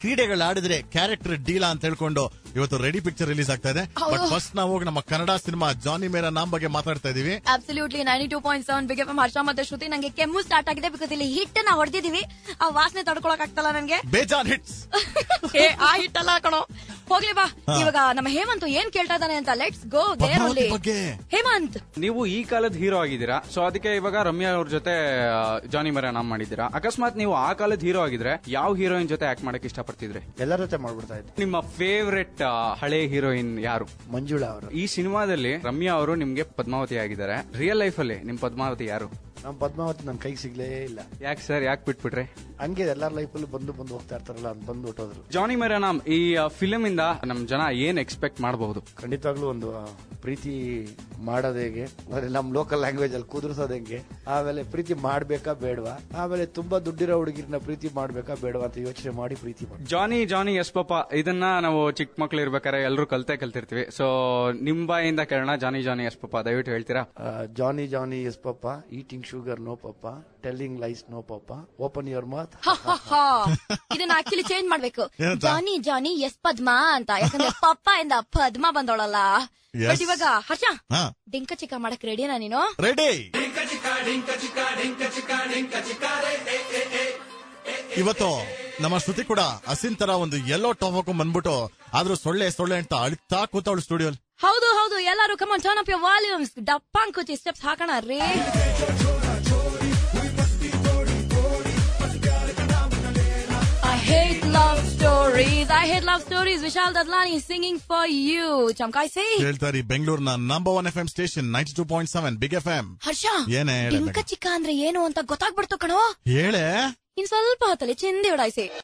ಕ್ರೀಡೆಗಳು ಆಡಿದ್ರೆ ಕ್ಯಾರೆಕ್ಟರ್ ಡೀಲಾ ಅಂತ ಹೇಳ್ಕೊಂಡು ಇವತ್ತು ರೆಡಿ ಪಿಕ್ಚರ್ ರಿಲೀಸ್ ಆಗ್ತಾ ಇದೆ ಬಟ್ ಫಸ್ಟ್ ನಾವು ಹೋಗಿ ನಮ್ಮ ಕನ್ನಡ ಸಿನಿಮಾ ಜಾನಿ ಮೇರಾ ನಾಮ್ ಬಗ್ಗೆ ಮಾತಾಡ್ತಾ ಇದೀವಿ absolutely ninety two point seven big F Harsha ಮತ್ತೆ ಶ್ರುತಿ ನಂಗೆ ಕೆಮ್ಮು ಸ್ಟಾರ್ಟ್ ಆಗಿದೆ ಬಿಕಾಸ್ ಇಲ್ಲಿ ಹಿಟ್ ನ ಹೊಡೆದಿದೀವಿ ಆ ವಾಸನೆ ತಡ್ಕೊಳಕ್ ಆಗ್ತಲ್ಲ ನನ್ಗೆ ಬೇಜಾನ್ ಹಿಟ್ಸ್ ಏ, ಆ ಹಿಟ್ ಅಲ್ಲ ಕಣೋ ಹೋಗ್ಲಿ ಬಾ ಇವಾಗ ನಮ್ಮ ಹೇಮಂತ್ ಏನ್ ಕೇಳ್ತಾ ಇದ್ದಾನೆ ಅಂತ ಲೆಟ್ಸ್ ಗೋ ದೇರ್ ಪದ್ಮಾವತಿ ಬಗ್ಗೆ. ಹೇಮಂತ್ ನೀವು ಈ ಕಾಲದ ಹೀರೋ ಆಗಿದ್ದೀರಾ ಸೊ ಅದಕ್ಕೆ ಇವಾಗ ರಮ್ಯಾ ಅವ್ರ ಜೊತೆ ಆ, ಜಾನಿ ಮರ ನಾಮ್ ಮಾಡಿದ್ದೀರಾ ಅಕಸ್ಮಾತ್ ನೀವು ಆ ಕಾಲದ ಹೀರೋ ಆಗಿದ್ರೆ ಯಾವ ಹೀರೋಯಿನ್ ಜೊತೆ ಆಕ್ಟ್ ಮಾಡಕ್ ಇಷ್ಟಪಡ್ತಿದ್ರಿ ಎಲ್ಲರ ಜೊತೆ ಮಾಡ್ಬಿಡ್ತಾ ಇದ್ದೆ ನಿಮ್ಮ ಫೇವ್ರೆಟ್ ಹಳೆ ಹೀರೋಯಿನ್ ಯಾರು ಮಂಜುಳಾ ಅವರು ಈ ಸಿನಿಮಾದಲ್ಲಿ ರಮ್ಯಾ ಅವರು ನಿಮ್ಗೆ ಪದ್ಮಾವತಿ ಆಗಿದ್ದಾರೆ ರಿಯಲ್ ಲೈಫ್ ಅಲ್ಲಿ ನಿಮ್ ಪದ್ಮಾವತಿ ಯಾರು ನಮ್ಮ ಪದ್ಮಾವತಿ ನನ್ನ ಕೈಗೆ ಸಿಗ್ಲೇ ಇಲ್ಲ ಯಾಕೆ ಸರ್ ಯಾಕೆ ಬಿಟ್ಬಿಟ್ರೆ ಹಂಗೆ ಎಲ್ಲರ ಲೈಫಲ್ಲೂ ಬಂದು ಬಂದು ಹೋಗ್ತಾ ಇರ್ತಾರಲ್ಲ ಅಂತ ಬಂದು ಹೊಟ್ಟೋದ್ರು ಜಾನಿ ಮರನಾಮ್ ಈ ಫಿಲಮ್ ಇಂದ ನಮ್ ಜನ ಏನ್ ಎಕ್ಸ್ಪೆಕ್ಟ್ ಮಾಡಬಹುದು ಖಂಡಿತವಾಗ್ಲೂ ಒಂದು ಆ, ಪ್ರೀತಿ ಮಾಡೋದು ಹೇಗೆ ಅಂದ್ರೆ ನಮ್ ಲೋಕಲ್ ಲ್ಯಾಂಗ್ವೇಜ್ ಅಲ್ಲಿ ಕುದುರ್ಸೋದ್ ಹೆಂಗೆ ಆಮೇಲೆ ಪ್ರೀತಿ ಮಾಡ್ಬೇಕಾ ಬೇಡವಾ ಆಮೇಲೆ ತುಂಬಾ ದುಡ್ಡಿರೋ ಹುಡುಗಿರ್ನ ಪ್ರೀತಿ ಮಾಡ್ಬೇಕಾ ಬೇಡವಾ ಅಂತ ಯೋಚನೆ ಮಾಡಿ ಪ್ರೀತಿ ಮಾಡಿ ಜಾನಿ ಜಾನಿ ಎಸ್ ಪಾಪ ಇದನ್ನ ನಾವು ಚಿಕ್ಕ ಮಕ್ಳು ಇರ್ಬೇಕಾದ್ರೆ ಎಲ್ಲರೂ ಕಲ್ತೆ ಕಲ್ತಿರ್ತೀವಿ ಸೊ ನಿಮ್ ಬಾಯಿಂದ ಕೇಳೋಣ ಜಾನಿ ಜಾನಿ ಎಸ್ ಪಾಪ ದಯವಿಟ್ಟು ಹೇಳ್ತೀರಾ Johnny Johnny yes papa eating sugar no papa telling lies no papa open your mouth ಇದನ್ನ ಆಕ್ಚುಲಿ ಚೇಂಜ್ ಮಾಡ್ಬೇಕು ಏನಂತ? ಜಾನಿ ಜಾನಿ ಎಸ್ ಪದ್ಮಾ ಅಂತ ಯಾಕಂದ್ರೆ ಪಪ್ಪ ಇಂದ ಪದ್ಮ ಬಂದೋಳಲ್ಲ Yes. ಬಟ್ ಇವಾಗ ಹರ್ಷ ಹಾ ಡಿಂಕ ಚಿಕ್ಕ ಮಾಡಕ್ ರೆಡಿನಾ ನೀನು ರೆಡಿ ಇವತ್ತು ನಮ್ಮ ಶ್ರುತಿ ಕೂಡ ಹಸಿನ್ ತರ ಒಂದು ಎಲ್ಲೋ ಟಾಪ್ ಹಾಕೊಂಡ್ ಬಂದ್ಬಿಟ್ಟು ಆದ್ರೂ ಸೊಳ್ಳೆ ಸೊಳ್ಳೆ ಅಂತ ಅಳ್ತಾ ಕೂತವಳು ಸ್ಟುಡಿಯೋ ಹೌದು ಹೌದು ಎಲ್ಲರೂ come on turn up your volumes ಡಪ್ಪಾಂಗ್ ಕುಚಿ ಸ್ಟೆಪ್ಸ್ ಹಾಕೋಣ ರೀ I hate love stories. I hate love stories. Vishal Dadlani is singing for you. ಚಮಕಾಯಿಸಿ ಹೇಳ್ತಾರೆ ಬೆಂಗಳೂರಿನ number one F M station ninety two point seven big F M Harsha ಏನೇ ಹೇಳೆ ಡಿಂಕ ಚಿಕ್ಕ ಅಂದ್ರೆ ಏನು ಅಂತ ಗೊತ್ತಾಗ್ಬಿಡ್ತು ಕಣೋ ಹೇಳೆ ಇನ್ ಸ್ವಲ್ಪ ಹೊತ್ತಲ್ಲಿ ಚಿಂದಿ ಉಡಾಯಿಸಿ